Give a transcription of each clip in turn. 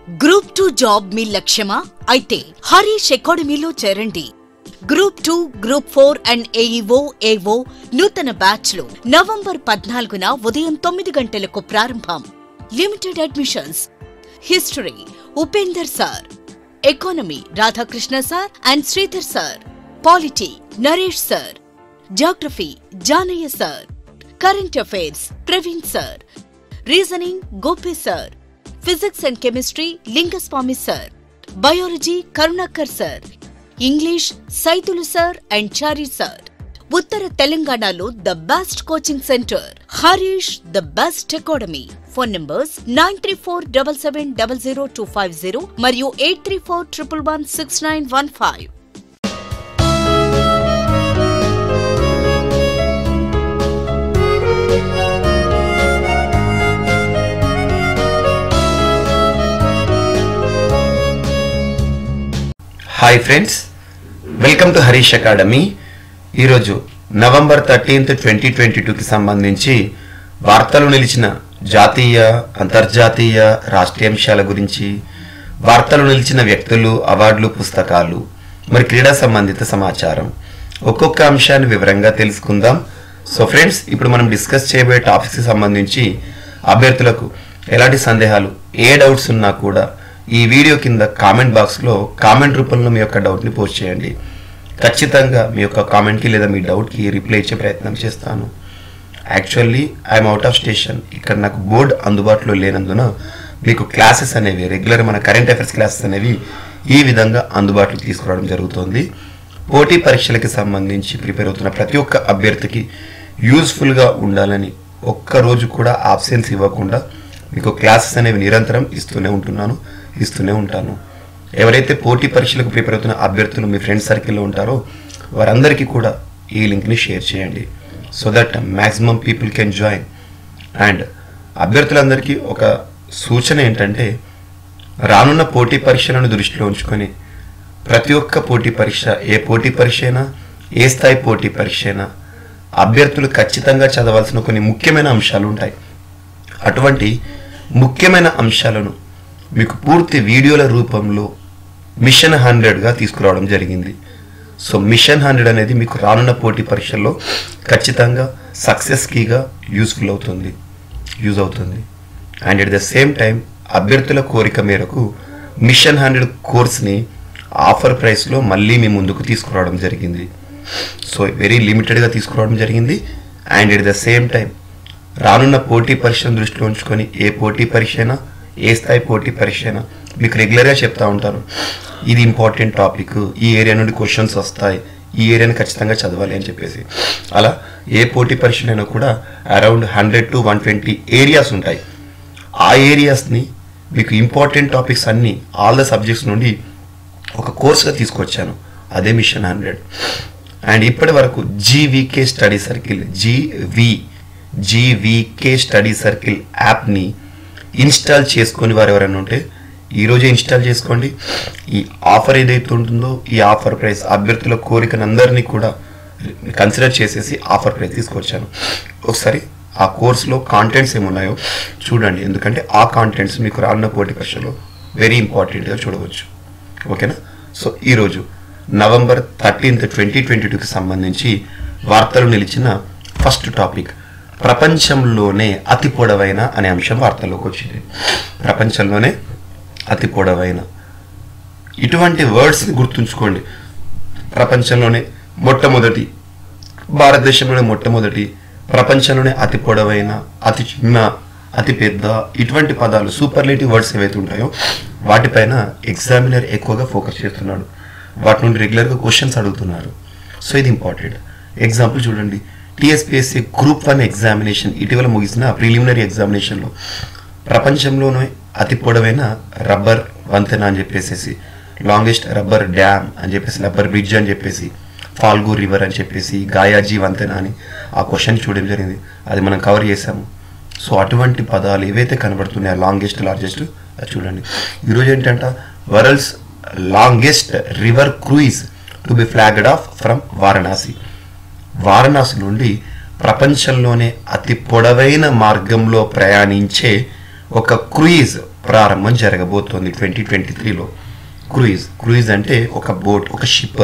group two job మీ లక్ష్యమా అయితే హరీష్ అకాడమీలో చేరండి group two group four and AEO AO నూతన బ్యాచ్ లో నవంబర్ పద్నాలుగున ఉదయం తొమ్మిది గంటలకు ప్రారంభం limited admissions history Upender sir economy Radhakrishna sir and Sridhar sir polity Naresh sir geography Janaiah sir current affairs Praveen sir reasoning Gopi sir physics and chemistry Lingaswamy sir biology Karunakar sir English Saitulu sir and Chari sir ఉత్తర తెలంగాణలో the best coaching centre Harish the best academy phone numbers nine three four double seven double zero two five zero మరియు eight three four triple one six nine one five hi friends welcome to Harish academy ఈరోజు November thirteenth twenty twenty టూకి సంబంధించి వార్తలు నిలిచిన జాతీయ అంతర్జాతీయ రాష్ట్రీయ అంశాల గురించి వార్తలు నిలిచిన వ్యక్తులు అవార్డులు పుస్తకాలు మరి క్రీడా సంబంధిత సమాచారం ఒక్కొక్క అంశాన్ని వివరంగా తెలుసుకుందాం సో ఫ్రెండ్స్ ఇప్పుడు మనం డిస్కస్ చేయబోయే టాపిక్స్కి సంబంధించి అభ్యర్థులకు ఎలాంటి సందేహాలు ఏ డౌట్స్ ఉన్నా కూడా ఈ వీడియో కింద కామెంట్ బాక్స్లో కామెంట్ రూపంలో మీ యొక్క డౌట్ని పోస్ట్ చేయండి ఖచ్చితంగా మీ యొక్క కామెంట్కి లేదా మీ డౌట్కి రిప్లై ఇచ్చే ప్రయత్నం చేస్తాను actually I'm out of station ఇక్కడ నాకు బోర్డ్ అందుబాటులో లేనందున మీకు క్లాసెస్ అనేవి రెగ్యులర్ మన కరెంట్ అఫైర్స్ క్లాసెస్ అనేవి ఈ విధంగా అందుబాటులోకి తీసుకురావడం జరుగుతుంది పోటీ పరీక్షలకి సంబంధించి ప్రిపేర్ అవుతున్న ప్రతి ఒక్క అభ్యర్థికి యూస్ఫుల్గా ఉండాలని ఒక్క రోజు కూడా ఆబ్సెన్స్ ఇవ్వకుండా మీకు క్లాసెస్ అనేవి నిరంతరం ఇస్తూనే ఉంటున్నాను ఇస్తూనే ఉంటాను ఎవరైతే పోటీ పరీక్షలకు ప్రిపేర్ అవుతున్న అభ్యర్థులు మీ ఫ్రెండ్ సర్కిల్లో ఉంటారో వారందరికీ కూడా ఈ లింక్ని షేర్ చేయండి so that maximum people can join and అభ్యర్థులందరికీ ఒక సూచన ఏంటంటే రానున్న పోటీ పరీక్షలను దృష్టిలో ఉంచుకొని ప్రతి ఒక్క పోటీ పరీక్ష ఏ పోటీ పరీక్ష అయినా ఏ స్థాయి పోటీ పరీక్ష అయినా అభ్యర్థులు ఖచ్చితంగా చదవాల్సిన కొన్ని ముఖ్యమైన అంశాలు ఉంటాయి అటువంటి ముఖ్యమైన అంశాలను మీకు పూర్తి వీడియోల రూపంలో మిషన్ హండ్రెడ్గా తీసుకురావడం జరిగింది సో మిషన్ హండ్రెడ్ అనేది మీకు రానున్న పోటీ పరీక్షల్లో ఖచ్చితంగా సక్సెస్ కీగా యూస్ఫుల్ అవుతుంది యూజ్ అవుతుంది and at the same time అభ్యర్థుల కోరిక మేరకు మిషన్ హండ్రెడ్ కోర్స్ని ఆఫర్ ప్రైస్లో మళ్ళీ మీ ముందుకు తీసుకురావడం జరిగింది సో వెరీ లిమిటెడ్గా తీసుకురావడం జరిగింది and at the same time రానున్న పోటీ పరీక్షను దృష్టిలో ఉంచుకొని ఏ పోటీ పరీక్ష అయినా ఏ స్థాయి పోటీ పరీక్ష అయినా మీకు రెగ్యులర్గా చెప్తా ఉంటాను ఇది ఇంపార్టెంట్ టాపిక్ ఈ ఏరియా నుండి క్వశ్చన్స్ వస్తాయి ఈ ఏరియాని ఖచ్చితంగా చదవాలి అని చెప్పేసి అలా ఏ పోటీ పరీక్షలైనా కూడా around hundred to one twenty areas ఉంటాయి ఆ ఏరియాస్ని మీకు ఇంపార్టెంట్ టాపిక్స్ అన్నీ ఆల్ ద సబ్జెక్ట్స్ నుండి ఒక కోర్స్గా తీసుకొచ్చాను అదే మిషన్ హండ్రెడ్ అండ్ ఇప్పటి వరకు GVK study circle GV GVK study circle యాప్ని ఇన్స్టాల్ చేసుకొని వారు ఎవరైనా ఉంటే ఈరోజే ఇన్స్టాల్ చేసుకోండి ఈ ఆఫర్ ఏదైతే ఉంటుందో ఈ ఆఫర్ ప్రైస్ అభ్యర్థుల కోరికనందరినీ కూడా కన్సిడర్ చేసేసి ఆఫర్ ప్రైస్ తీసుకొచ్చాను ఒకసారి ఆ కోర్సులో కాంటెంట్స్ ఏమున్నాయో చూడండి ఎందుకంటే ఆ కాంటెంట్స్ మీకు రానున్న పోటీ పరీక్షలో వెరీ ఇంపార్టెంట్గా చూడవచ్చు ఓకేనా సో ఈరోజు నవంబర్ థర్టీన్త్ ట్వంటీ ట్వంటీ టూకి సంబంధించి వార్తలు నిలిచిన ఫస్ట్ టాపిక్ ప్రపంచంలోనే అతి పొడవైన అనే అంశం వార్తల్లోకి వచ్చింది ప్రపంచంలోనే అతి పొడవైన ఇటువంటి వర్డ్స్ని గుర్తుంచుకోండి ప్రపంచంలోనే మొట్టమొదటి భారతదేశంలోనే మొట్టమొదటి ప్రపంచంలోనే అతి పొడవైన అతి చిన్న అతి పెద్ద ఇటువంటి పదాలు సూపర్లేటివ్ వర్డ్స్ ఏవైతే ఉంటాయో వాటిపైన ఎగ్జామినర్ ఎక్కువగా ఫోకస్ చేస్తున్నాడు వాటి నుండి రెగ్యులర్గా క్వశ్చన్స్ అడుగుతున్నారు సో ఇది ఇంపార్టెంట్ ఎగ్జాంపుల్ చూడండి టీఎస్పీఎస్సీ గ్రూప్ వన్ ఎగ్జామినేషన్ ఇటీవల ముగిసిన ప్రిలిమినరీ ఎగ్జామినేషన్లో ప్రపంచంలోనే అతి పొడవైన రబ్బర్ వంతెన అని చెప్పేసి లాంగెస్ట్ రబ్బర్ డ్యామ్ అని చెప్పేసి రబ్బర్ బ్రిడ్జ్ అని చెప్పేసి ఫాల్గు రివర్ అని చెప్పేసి గాయాజీ వంతెన అని ఆ క్వశ్చన్ చూడడం జరిగింది అది మనం కవర్ చేసాము సో అటువంటి పదాలు ఏవైతే కనబడుతున్నాయో లాంగెస్ట్ లార్జెస్ట్ అది చూడండి ఈరోజు ఏంటంట world's longest river cruise to be flagged off from Varanasi Varanasi నుండి ప్రపంచంలోనే అతి పొడవైన మార్గంలో ప్రయాణించే ఒక క్రూయిజ్ ప్రారంభం జరగబోతోంది ట్వంటీ ట్వంటీ త్రీలో క్రూయిజ్ క్రూయిజ్ అంటే ఒక బోట్ ఒక షిప్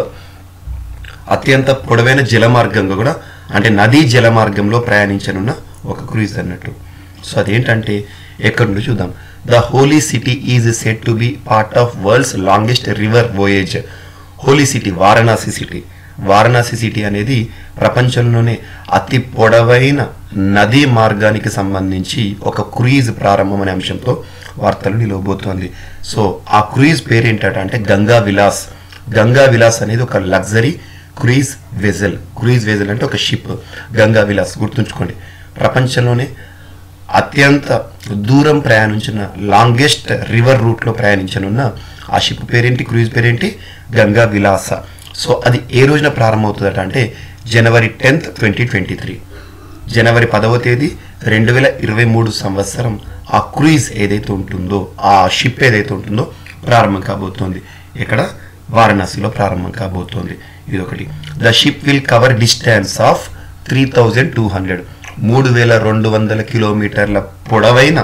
అత్యంత పొడవైన జలమార్గంగా కూడా అంటే నదీ జలమార్గంలో ప్రయాణించనున్న ఒక క్రూయిజ్ అన్నట్టు సో అదేంటంటే ఎక్కడి నుండి చూద్దాం the holy city is set to be part of world's longest river voyage holy city Varanasi city Varanasi city అనేది ప్రపంచంలోనే అతి పొడవైన నదీ మార్గానికి సంబంధించి ఒక క్రూయిజ్ ప్రారంభం అనే అంశంతో వార్తలు నిలవబోతోంది సో ఆ క్రూయిజ్ పేరేంటంటే అంటే గంగా విలాస్ గంగా విలాస్ అనేది ఒక luxury cruise vessel cruise vessel అంటే ఒక షిప్ గంగా విలాస్ గుర్తుంచుకోండి ప్రపంచంలోనే అత్యంత దూరం ప్రయాణించిన లాంగెస్ట్ రివర్ రూట్లో ప్రయాణించనున్న ఆ షిప్ పేరేంటి క్రూయిజ్ పేరేంటి గంగా విలాస సో అది ఏ రోజున ప్రారంభమవుతుందట అంటే January tenth twenty twenty three జనవరి పదవ తేదీ రెండు వేల ఇరవై మూడు సంవత్సరం ఆ క్రూయిజ్ ఏదైతే ఉంటుందో ఆ షిప్ ఏదైతే ఉంటుందో ప్రారంభం కాబోతోంది ఇక్కడ వారణాసిలో ప్రారంభం కాబోతోంది ఇది ఒకటి the ship will cover distance of three thousand two hundred మూడు వేల రెండు వందల కిలోమీటర్ల పొడవైన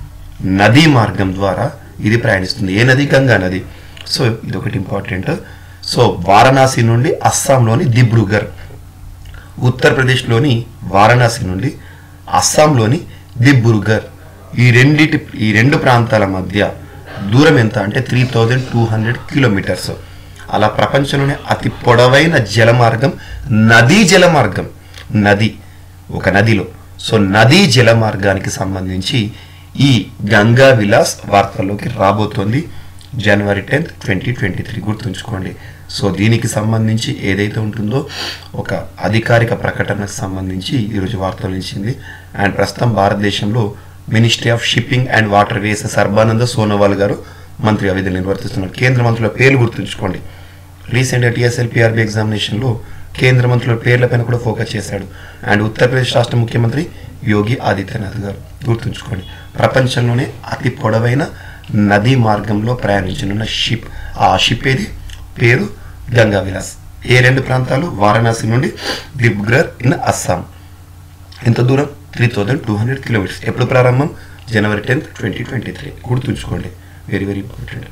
నదీ మార్గం ద్వారా ఇది ప్రయాణిస్తుంది ఏ నది గంగా నది సో ఇది ఒకటి ఇంపార్టెంట్ సో వారణాసి నుండి అస్సాంలోని దిబ్రూగర్ ఉత్తరప్రదేశ్లోని వారణాసి నుండి అస్సాంలోని దిబ్రూగర్ ఈ రెండిటి ఈ రెండు ప్రాంతాల మధ్య దూరం ఎంత అంటే three thousand two hundred kilometres అలా ప్రపంచంలోనే అతి పొడవైన జలమార్గం నదీ జలమార్గం నది ఒక నదిలో సో నదీ జలమార్గానికి సంబంధించి ఈ గంగా విలాస్ వార్తల్లోకి రాబోతోంది January tenth twenty twenty three గుర్తుంచుకోండి సో దీనికి సంబంధించి ఏదైతే ఉంటుందో ఒక అధికారిక ప్రకటనకు సంబంధించి ఈరోజు వార్తలు ఇచ్చింది అండ్ ప్రస్తుతం భారతదేశంలో ministry of shipping and waterways Sarbananda Sonowal garu మంత్రిగా విధులు నిర్వర్తిస్తున్నారు కేంద్ర మంత్రుల పేర్లు గుర్తుంచుకోండి రీసెంట్గా టీఎస్ఎల్ పిఆర్బి ఎగ్జామినేషన్లో కేంద్ర మంత్రుల పేర్లపైన కూడా ఫోకస్ చేశాడు అండ్ ఉత్తరప్రదేశ్ రాష్ట్ర ముఖ్యమంత్రి యోగి ఆదిత్యనాథ్ గారు గుర్తుంచుకోండి ప్రపంచంలోనే అతి పొడవైన నదీ మార్గంలో ప్రయాణించనున్న షిప్ ఆ షిప్ ఏది పేరు గంగా విలాస్ ఏ రెండు ప్రాంతాలు వారణాసి నుండి దిబ్గర్ ఇన్ అస్సాం ఎంత దూరం three thousand two hundred kilometres ఎప్పుడు ప్రారంభం January tenth twenty twenty three గుర్తుంచుకోండి very very important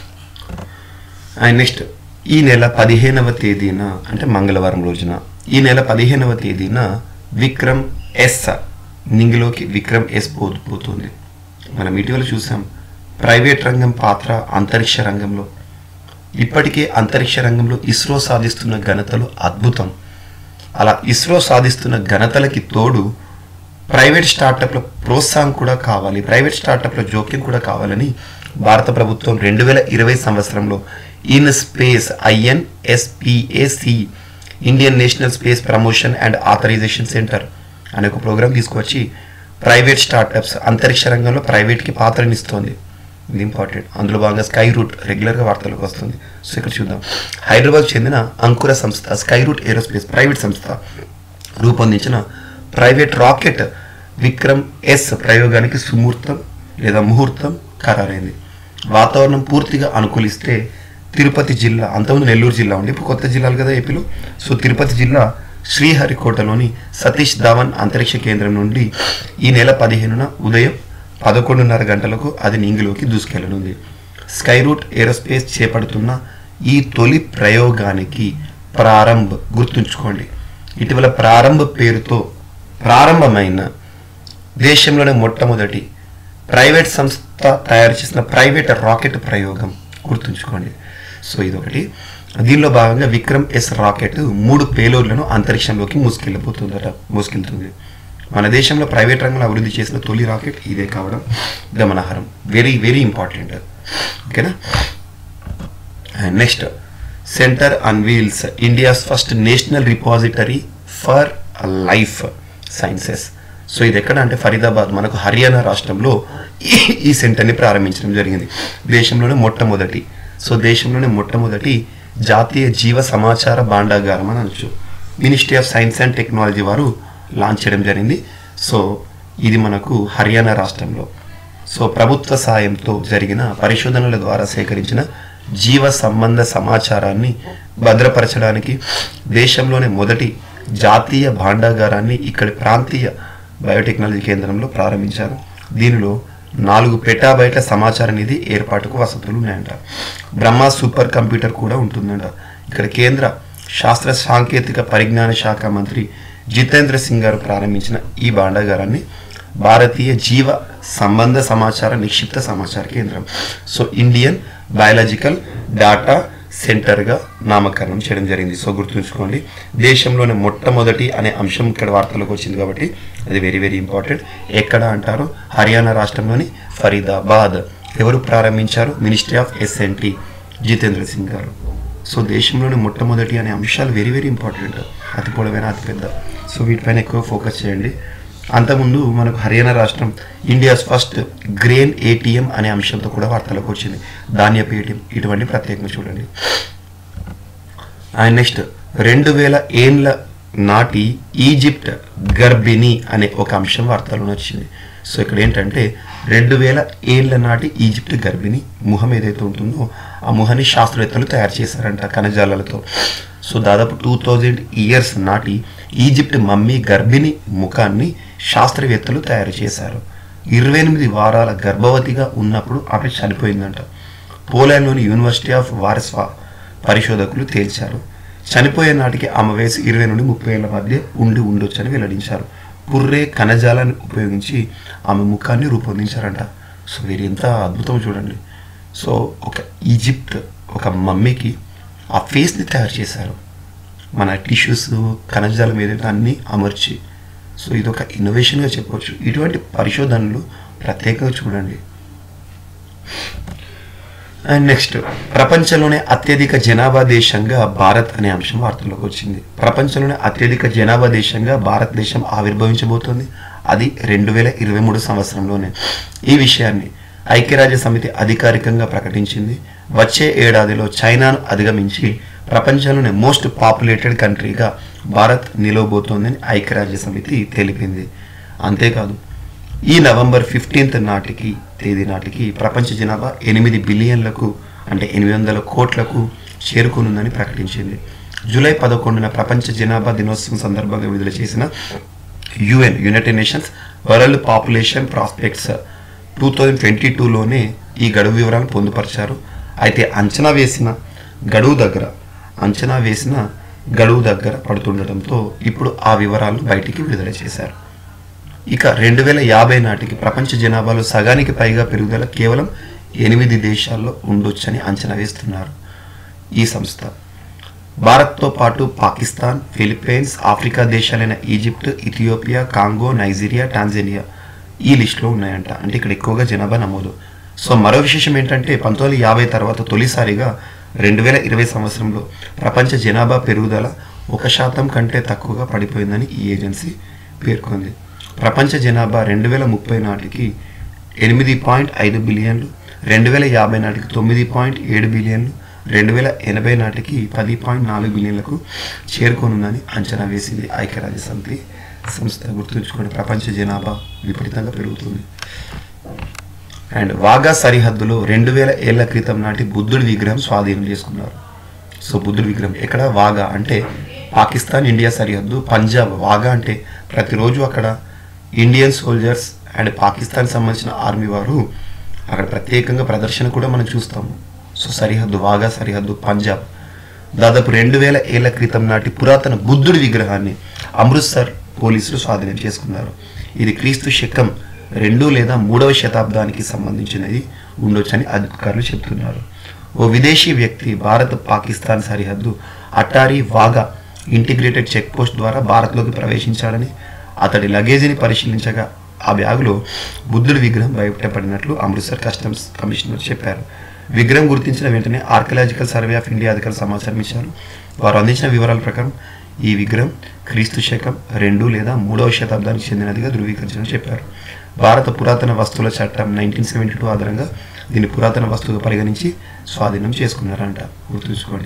and next ఈ నెల పదిహేనవ తేదీన అంటే మంగళవారం రోజున ఈ నెల పదిహేనవ తేదీన విక్రమ్ ఎస్ నింగిలోకి విక్రమ్ ఎస్ పోతు పోతుంది మనం ఇటీవల చూసాం ప్రైవేట్ రంగం పాత్ర అంతరిక్ష రంగంలో ఇప్పటికే అంతరిక్ష రంగంలో ఇస్రో సాధిస్తున్న ఘనతలు అద్భుతం అలా ఇస్రో సాధిస్తున్న ఘనతలకి తోడు ప్రైవేట్ స్టార్టప్ల ప్రోత్సాహం కూడా కావాలి ప్రైవేట్ స్టార్టప్ల జోక్యం కూడా కావాలని భారత ప్రభుత్వం రెండు వేల ఇరవై సంవత్సరంలో in space INSPACe Indian national space promotion and authorization centre అనే ఒక ప్రోగ్రాం తీసుకొచ్చి ప్రైవేట్ స్టార్టప్స్ అంతరిక్ష రంగంలో ప్రైవేట్కి పాత్రనిస్తోంది ఇది ఇంపార్టెంట్ అందులో భాగంగా స్కై రూట్ రెగ్యులర్గా వార్తలకు వస్తుంది సో ఇక్కడ చూద్దాం హైదరాబాద్ చెందిన అంకుర సంస్థ స్కై రూట్ ఏరోస్పేస్ ప్రైవేట్ సంస్థ రూపొందించిన ప్రైవేట్ రాకెట్ విక్రమ్ ఎస్ ప్రయోగానికి సుముహూర్తం లేదా ముహూర్తం ఖరారైంది వాతావరణం పూర్తిగా అనుకూలిస్తే తిరుపతి జిల్లా అంతకుముందు నెల్లూరు జిల్లా ఉండి ఇప్పుడు కొత్త జిల్లాలు కదా ఏపీలో సో తిరుపతి జిల్లా శ్రీహరికోటలోని సతీష్ ధావన్ అంతరిక్ష కేంద్రం నుండి ఈ నెల పదిహేనున ఉదయం పదకొండున్నర గంటలకు అది నింగిలోకి దూసుకెళ్లనుంది స్కై రూట్ ఏరోస్పేస్ చేపడుతున్న ఈ తొలి ప్రయోగానికి ప్రారంభ్ గుర్తుంచుకోండి ఇటీవల ప్రారంభ పేరుతో ప్రారంభమైన దేశంలోనే మొట్టమొదటి ప్రైవేట్ సంస్థ తయారు చేసిన ప్రైవేట్ రాకెట్ ప్రయోగం గుర్తుంచుకోండి సో ఇదొకటి దీనిలో భాగంగా విక్రమ్ ఎస్ రాకెట్ మూడు పేలోడ్లను అంతరిక్షంలోకి మూసుకెళ్ళిపోతుందట మూసుకెళ్తుంది మన దేశంలో ప్రైవేట్ రంగంలో అభివృద్ధి చేసిన తొలి రాకెట్ ఇదే కావడం గమనార్హం వెరీ వెరీ ఇంపార్టెంట్ ఓకేనా and next centre unveils India's first national repository for life sciences so ఇది ఎక్కడ అంటే ఫరీదాబాద్ మనకు హర్యానా రాష్ట్రంలో ఈ ఈ సెంటర్ని ప్రారంభించడం జరిగింది దేశంలోనే మొట్టమొదటి సో దేశంలోనే మొట్టమొదటి జాతీయ జీవ సమాచార భాండాగారం అని అనొచ్చు ministry of science and technology వారు లాంచ్ చేయడం జరిగింది సో ఇది మనకు హర్యానా రాష్ట్రంలో సో ప్రభుత్వ సాయంతో జరిగిన పరిశోధనల ద్వారా సేకరించిన జీవ సంబంధ సమాచారాన్ని భద్రపరచడానికి దేశంలోనే మొదటి జాతీయ భాండాగారాన్ని ఇక్కడి ప్రాంతీయ బయోటెక్నాలజీ కేంద్రంలో ప్రారంభించారు దీనిలో నాలుగు పెటాబైట్ల సమాచార నిధి ఏర్పాటుకు వసతులు ఉన్నాయంట బ్రహ్మ సూపర్ కంప్యూటర్ కూడా ఉంటుందంట ఇక్కడ కేంద్ర శాస్త్ర సాంకేతిక పరిజ్ఞాన శాఖ మంత్రి జితేంద్ర సింగ్ గారు ప్రారంభించిన ఈ భాండాగారాన్ని భారతీయ జీవ సంబంధ సమాచార నిక్షిప్త సమాచార కేంద్రం సో ఇండియన్ బయాలజికల్ డాటా సెంటర్గా నామకరణం చేయడం జరిగింది సో గుర్తుంచుకోండి దేశంలోనే మొట్టమొదటి అనే అంశం ఇక్కడ వార్తలకు వచ్చింది కాబట్టి అది వెరీ వెరీ ఇంపార్టెంట్ ఎక్కడ అంటారు హర్యానా రాష్ట్రంలోని ఫరీదాబాద్ ఎవరు ప్రారంభించారు ministry of S N T Jitendra Singh garu so దేశంలోని మొట్టమొదటి అనే అంశాలు వెరీ వెరీ ఇంపార్టెంట్ అతి పొడవైన అతిపెద్ద సో వీటిపైన ఎక్కువ ఫోకస్ చేయండి అంతకుముందు మనకు హర్యానా రాష్ట్రం ఇండియాస్ ఫస్ట్ గ్రెయిన్ ఏటీఎం అనే అంశంతో కూడా వార్తలకు వచ్చింది ధాన్యపు ఏటీఎం ఇటువంటి ప్రత్యేకంగా చూడండి అండ్ నెక్స్ట్ రెండు వేల ఏండ్ల నాటి ఈజిప్ట్ గర్భిణి అనే ఒక అంశం వార్తల్లో వచ్చింది సో ఇక్కడ ఏంటంటే రెండు వేల ఏళ్ల నాటి ఈజిప్ట్ గర్భిణి ముఖం ఏదైతే ఉంటుందో ఆ ముఖాన్ని శాస్త్రవేత్తలు తయారు చేశారంట కణజాలాలతో సో దాదాపు టూ థౌజండ్ ఇయర్స్ నాటి ఈజిప్ట్ మమ్మీ గర్భిణి ముఖాన్ని శాస్త్రవేత్తలు తయారు చేశారు ఇరవై ఎనిమిది వారాల గర్భవతిగా ఉన్నప్పుడు ఆమె చనిపోయిందంట పోలాండ్లోని యూనివర్సిటీ ఆఫ్ వారస్వా పరిశోధకులు తేల్చారు చనిపోయే నాటికి ఆమె వయసు ఇరవై నుండి ముప్పై ఏళ్ల మధ్య ఉండి ఉండొచ్చని వెల్లడించారు పుర్రే కణజాలాన్ని ఉపయోగించి ఆమె ముఖాన్ని రూపొందించారంట సో వీరు ఎంత అద్భుతం చూడండి సో ఒక ఈజిప్ట్ ఒక మమ్మీకి ఆ ఫేస్ని తయారు చేశారు మన టిష్యూస్ కణజాలం ఏదైతే అన్నీ అమర్చి సో ఇది ఒక ఇన్నోవేషన్గా చెప్పవచ్చు ఇటువంటి పరిశోధనలు ప్రత్యేకంగా చూడండి అండ్ నెక్స్ట్ ప్రపంచంలోనే అత్యధిక జనాభా దేశంగా భారత్ అనే అంశం వార్తల్లోకి వచ్చింది ప్రపంచంలోనే అత్యధిక జనాభా దేశంగా భారతదేశం ఆవిర్భవించబోతోంది అది రెండు వేల ఇరవై మూడు సంవత్సరంలోనే ఈ విషయాన్ని ఐక్యరాజ్య సమితి అధికారికంగా ప్రకటించింది వచ్చే ఏడాదిలో చైనాను అధిగమించి ప్రపంచంలోనే మోస్ట్ పాపులేటెడ్ కంట్రీగా భారత్ నిలవబోతోందని ఐక్యరాజ్య సమితి తెలిపింది అంతేకాదు ఈ నవంబర్ ఫిఫ్టీన్త్ నాటికి తేదీ నాటికి ప్రపంచ జనాభా ఎనిమిది బిలియన్లకు అంటే ఎనిమిది వందల కోట్లకు చేరుకునుందని ప్రకటించింది జూలై పదకొండున ప్రపంచ జనాభా దినోత్సవం సందర్భంగా విడుదల చేసిన UN United Nations world population prospects two thousand twenty టూలోనే ఈ గడువు వివరాలను పొందుపరిచారు అయితే అంచనా వేసిన గడువు దగ్గర అంచనా వేసిన గడువు దగ్గర పడుతుండటంతో ఇప్పుడు ఆ వివరాలను బయటికి విడుదల చేశారు ఇక రెండు వేల యాభై నాటికి ప్రపంచ జనాభాలో సగానికి పైగా పెరుగుదల కేవలం ఎనిమిది దేశాల్లో ఉండొచ్చని అంచనా వేస్తున్నారు ఈ సంస్థ భారత్తో పాటు పాకిస్తాన్ ఫిలిప్పైన్స్ ఆఫ్రికా దేశాలైన Egypt Ethiopia Congo Nigeria Tanzania ఈ లిస్టులో ఉన్నాయంట అంటే ఇక్కడ ఎక్కువగా జనాభా నమోదు సో మరో విశేషం ఏంటంటే పంతొమ్మిది యాభై తర్వాత తొలిసారిగా రెండు వేల ఇరవై సంవత్సరంలో ప్రపంచ జనాభా పెరుగుదల ఒక శాతం కంటే తక్కువగా పడిపోయిందని ఈ ఏజెన్సీ పేర్కొంది ప్రపంచ జనాభా రెండు వేల ముప్పై నాటికి ఎనిమిది పాయింట్ ఐదు బిలియన్లు రెండు వేల యాభై నాటికి తొమ్మిది పాయింట్ ఏడు బిలియన్లు రెండు వేల ఎనభై నాటికి పది పాయింట్ నాలుగు బిలియన్లకు చేరుకోనుందని అంచనా వేసింది ఐక్యరాజ్య సమితి సంస్థ గుర్తుంచుకొని ప్రపంచ జనాభా విపరీతంగా పెరుగుతుంది అండ్ వాగా సరిహద్దులో రెండు వేల ఏళ్ల క్రితం నాటి బుద్ధుడి విగ్రహం స్వాధీనం చేసుకున్నారు సో బుద్ధుడి విగ్రహం ఎక్కడ వాగా అంటే పాకిస్తాన్ ఇండియా సరిహద్దు పంజాబ్ వాగా అంటే ప్రతిరోజు అక్కడ ఇండియన్ సోల్జర్స్ అండ్ పాకిస్తాన్ సంబంధించిన ఆర్మీ వారు అక్కడ ప్రత్యేకంగా ప్రదర్శన కూడా మనం చూస్తాము సో సరిహద్దు వాగా సరిహద్దు పంజాబ్ దాదాపు రెండు వేల ఏళ్ల క్రితం నాటి పురాతన బుద్ధుడి విగ్రహాన్ని అమృత్సర్ పోలీసులు స్వాధీనం చేసుకున్నారు ఇది క్రీస్తు శకం రెండు లేదా మూడవ శతాబ్దానికి సంబంధించినది ఉండొచ్చని అధికారులు చెబుతున్నారు ఓ విదేశీ వ్యక్తి భారత్ పాకిస్తాన్ సరిహద్దు Attari Wagah integrated check post ద్వారా భారత్లోకి ప్రవేశించాడని అతడి లగేజీని పరిశీలించగా ఆ బ్యాగులో బుద్ధుడి విగ్రహం బయటపడినట్లు అమృత్సర్ కస్టమ్స్ కమిషనర్ చెప్పారు విగ్రహం గుర్తించిన వెంటనే ఆర్కియలాజికల్ సర్వే ఆఫ్ ఇండియా అధికారులు సమాచారం ఇచ్చారు వారు అందించిన వివరాల ప్రకారం ఈ విగ్రహం క్రీస్తు శకం రెండు లేదా మూడవ శతాబ్దానికి చెందినదిగా ధృవీకరించని చెప్పారు భారత పురాతన వస్తువుల చట్టం నైన్టీన్ సెవెంటీ టూ ఆధారంగా దీన్ని పురాతన వస్తువుగా పరిగణించి స్వాధీనం చేసుకున్నారంట గుర్తుంచుకోండి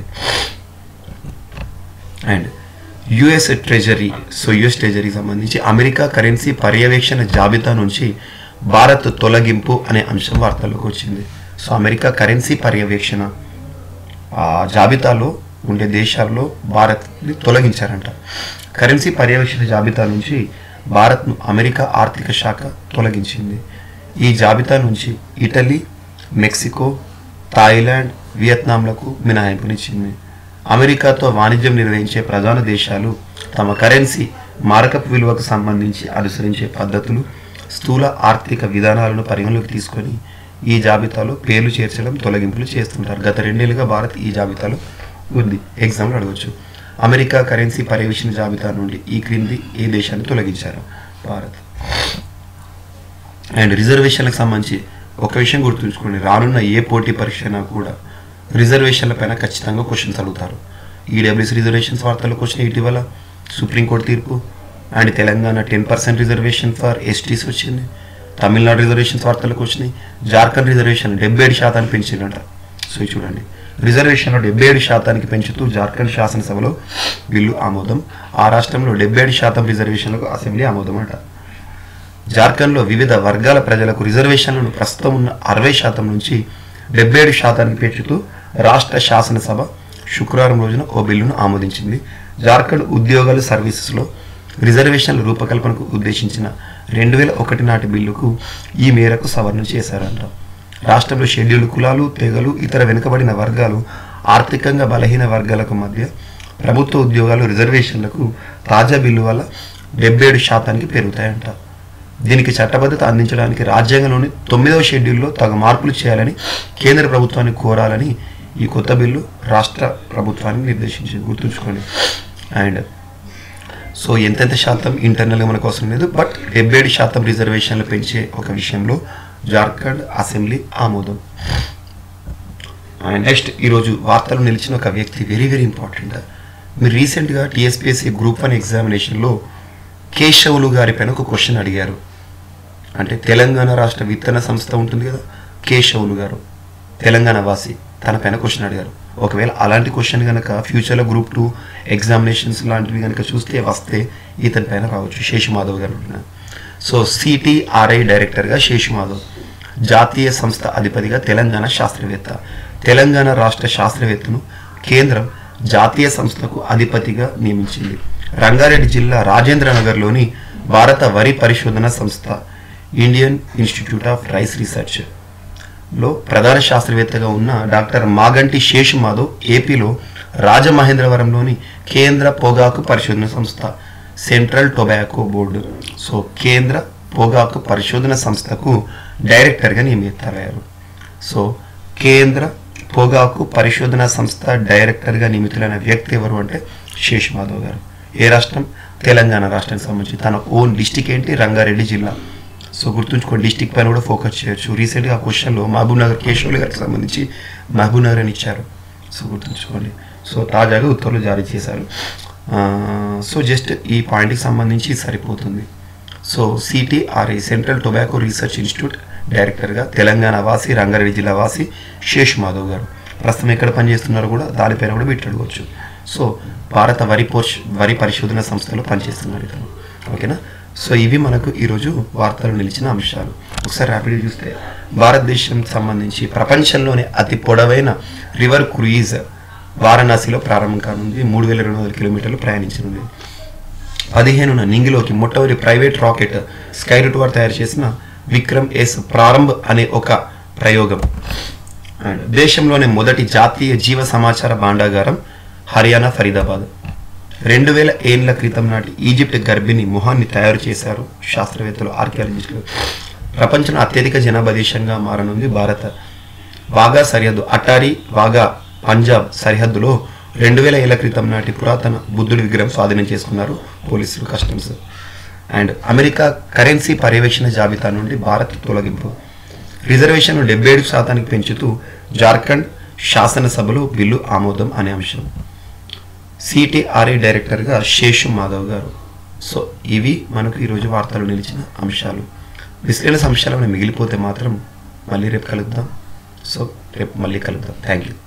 and US treasury so US treasury సంబంధించి అమెరికా కరెన్సీ పర్యవేక్షణ జాబితా నుంచి భారత్ తొలగింపు అనే అంశం వార్తల్లోకి వచ్చింది సో అమెరికా కరెన్సీ పర్యవేక్షణ ఆ జాబితాలో ఉండే దేశాల్లో భారత్ని తొలగించారంట కరెన్సీ పర్యవేక్షణ జాబితా నుంచి భారత్ను అమెరికా ఆర్థిక శాఖ తొలగించింది ఈ జాబితా నుంచి ఇటలీ మెక్సికో థాయిలాండ్ వియత్నాంలకు మినహాయింపునిచ్చింది అమెరికాతో వాణిజ్యం నిర్వహించే ప్రధాన దేశాలు తమ కరెన్సీ మారకపు విలువకు సంబంధించి అనుసరించే పద్ధతులు స్థూల ఆర్థిక విధానాలను పరిగణలోకి తీసుకొని ఈ జాబితాలో పేర్లు చేర్చడం తొలగింపులు చేస్తుంటారు గత రెండేళ్లుగా భారత్ ఈ జాబితాలో ఉంది ఎగ్జామ్లో అడగవచ్చు అమెరికా కరెన్సీ పర్యవేక్షణ జాబితా నుండి ఈ క్రింది ఏ దేశాన్ని తొలగించారు భారత్ అండ్ రిజర్వేషన్లకు సంబంధించి ఒక విషయం గుర్తుంచుకోండి రానున్న ఏ పోటీ పరీక్ష అయినా కూడా రిజర్వేషన్ల పైన ఖచ్చితంగా క్వశ్చన్స్ అడుగుతారు ఈడబ్ల్యూఎస్ రిజర్వేషన్స్ వార్తలకు వచ్చిన ఇటీవల సుప్రీంకోర్టు తీర్పు and Telangana ten percent reservation for ఎస్టీస్ వచ్చింది తమిళనాడు రిజర్వేషన్స్ వార్తలకు వచ్చినాయి జార్ఖండ్ రిజర్వేషన్ డెబ్బై ఏడు శాతానికి పెంచిందంట సో ఇది చూడండి రిజర్వేషన్లో డెబ్బై ఏడు శాతానికి పెంచుతూ జార్ఖండ్ శాసనసభలో బిల్లు ఆమోదం ఆ రాష్ట్రంలో డెబ్బై ఏడు శాతం రిజర్వేషన్లకు అసెంబ్లీ ఆమోదం అంట జార్ఖండ్లో వివిధ వర్గాల ప్రజలకు రిజర్వేషన్లను ప్రస్తుతం ఉన్న అరవై శాతం నుంచి డెబ్బై ఏడు శాతానికి పెంచుతూ రాష్ట్ర శాసనసభ శుక్రవారం రోజున ఓ బిల్లును ఆమోదించింది జార్ఖండ్ ఉద్యోగాల సర్వీసెస్లో రిజర్వేషన్ల రూపకల్పనకు ఉద్దేశించిన రెండు వేల ఒకటి నాటి బిల్లుకు ఈ మేరకు సవరణ చేశారంట రాష్ట్రంలో షెడ్యూల్ కులాలు తెగలు ఇతర వెనుకబడిన వర్గాలు ఆర్థికంగా బలహీన వర్గాలకు మధ్య ప్రభుత్వ ఉద్యోగాలు రిజర్వేషన్లకు తాజా బిల్లు వల్ల డెబ్బై ఏడు శాతానికి పెరుగుతాయంట దీనికి చట్టబద్ధత అందించడానికి రాజ్యాంగంలోని తొమ్మిదవ షెడ్యూల్లో తగు మార్పులు చేయాలని కేంద్ర ప్రభుత్వాన్ని కోరాలని ఈ కొత్త బిల్లు రాష్ట్ర ప్రభుత్వాన్ని నిర్దేశించింది గుర్తుంచుకోండి అండ్ సో ఎంతెంత శాతం ఇంటర్నల్గా మనకు అవసరం లేదు బట్ డెబ్బై ఏడు శాతం రిజర్వేషన్లు పెంచే ఒక విషయంలో జార్ఖండ్ అసెంబ్లీ ఆమోదం అండ్ నెక్స్ట్ ఈరోజు వార్తలు నిలిచిన ఒక వ్యక్తి వెరీ వెరీ ఇంపార్టెంట్ మీరు రీసెంట్గా టీఎస్పీఎస్సీ గ్రూప్ వన్ ఎగ్జామినేషన్లో కేశవులు గారి పైన ఒక క్వశ్చన్ అడిగారు అంటే తెలంగాణ రాష్ట్ర విత్తన సంస్థ ఉంటుంది కదా కేశవులు గారు తెలంగాణ వాసి తన పైన క్వశ్చన్ అడిగారు ఒకవేళ అలాంటి క్వశ్చన్ కనుక ఫ్యూచర్లో గ్రూప్ టూ ఎగ్జామినేషన్స్ లాంటివి కనుక చూస్తే వస్తే ఇతని పైన రావచ్చు శేషు మాధవ్ గారు ఉంటున్నారు సో సిటీఆర్ఐ డైరెక్టర్గా శేషు మాధవ్ జాతీయ సంస్థ అధిపతిగా తెలంగాణ శాస్త్రవేత్త తెలంగాణ రాష్ట్ర శాస్త్రవేత్తను కేంద్రం జాతీయ సంస్థకు అధిపతిగా నియమించింది రంగారెడ్డి జిల్లా రాజేంద్ర నగర్లోని భారత వరి పరిశోధన సంస్థ Indian institute of rice research లో ప్రధాన శాస్త్రవేత్తగా ఉన్న డాక్టర్ మాగంటి శేషు మాధవ్ ఏపీలో రాజమహేంద్రవరంలోని కేంద్ర పొగాకు పరిశోధన సంస్థ సెంట్రల్ టొబాకో బోర్డు సో కేంద్ర పొగాకు పరిశోధన సంస్థకు డైరెక్టర్గా నియమితులయ్యారు సో కేంద్ర పొగాకు పరిశోధన సంస్థ డైరెక్టర్గా నియమితులైన వ్యక్తి ఎవరు అంటే శేషు మాధవ్ గారు ఏ రాష్ట్రం తెలంగాణ రాష్ట్రానికి సంబంధించి తన ఓన్ డిస్టిక్ ఏంటి రంగారెడ్డి జిల్లా సో గుర్తుంచుకోండి డిస్టిక్ పైన కూడా ఫోకస్ చేయొచ్చు రీసెంట్గా ఆ క్వశ్చన్లో మహబూబ్ నగర్ కేశవులు గారికి సంబంధించి మహబూబ్ నగర్ అని ఇచ్చారు సో గుర్తుంచుకోండి సో తాజాగా ఉత్తర్వులు జారీ చేశారు ఆ, సో జస్ట్ ఈ పాయింట్కి సంబంధించి సరిపోతుంది so CTRI central tobacco research institute డైరెక్టర్గా తెలంగాణ వాసి రంగారెడ్డి జిల్లా వాసి శేష్ మాధవ్ గారు ప్రస్తుతం ఎక్కడ పనిచేస్తున్నారో కూడా దానిపైన కూడా పెట్టి అడగవచ్చు సో భారత వరి పోష్ వరి పరిశోధన సంస్థలో పనిచేస్తున్నారు ఇతను ఓకేనా సో ఇవి మనకు ఈరోజు వార్తలు నిలిచిన అంశాలు ఒకసారి ర్యాపిడ్ చూస్తే భారతదేశం సంబంధించి ప్రపంచంలోనే అతి పొడవైన రివర్ క్రూయిజ్ వారణాసిలో ప్రారంభం కానుంది మూడు వేల రెండు వందల కిలోమీటర్లు ప్రయాణించనుంది పదిహేనున నింగిలోకి మొట్టమొదటి ప్రైవేట్ రాకెట్ స్కై రూట్ వారు తయారు చేసిన విక్రమ్ ఎస్ ప్రారంభ్ అనే ఒక ప్రయోగం అండ్ దేశంలోనే మొదటి జాతీయ జీవ సమాచార భాండాగారం హర్యానా ఫరీదాబాద్ రెండు వేల ఏళ్ల క్రితం నాటి ఈజిప్ట్ గర్భిణి మొహాన్ని తయారు చేశారు శాస్త్రవేత్తలు ఆర్కియాలజిస్టులు ప్రపంచంలో అత్యధిక జనాభా దేశంగా మారనుంది భారత్ వాగా సరిహద్దు అటారీ వాగా పంజాబ్ సరిహద్దులో రెండు వేల ఏళ్ల క్రితం నాటి పురాతన బుద్ధుడి విగ్రహం స్వాధీనం చేసుకున్నారు పోలీసులు కస్టమ్స్ అండ్ అమెరికా కరెన్సీ పర్యవేక్షణ జాబితా నుండి భారత్ తొలగింపు రిజర్వేషన్ డెబ్బై ఏడు శాతానికి పెంచుతూ జార్ఖండ్ శాసనసభలో బిల్లు ఆమోదం అనే అంశం సిటీఆర్ఐ డైరెక్టర్గా శేషు మాధవ్ గారు సో ఇవి మనకు ఈరోజు వార్తలు నిలిచిన అంశాలు మిస్లేనియస్ అంశాలు ఏమైనా మిగిలిపోతే మాత్రం మళ్ళీ రేపు కలుద్దాం సో రేపు మళ్ళీ కలుద్దాం థ్యాంక్ యూ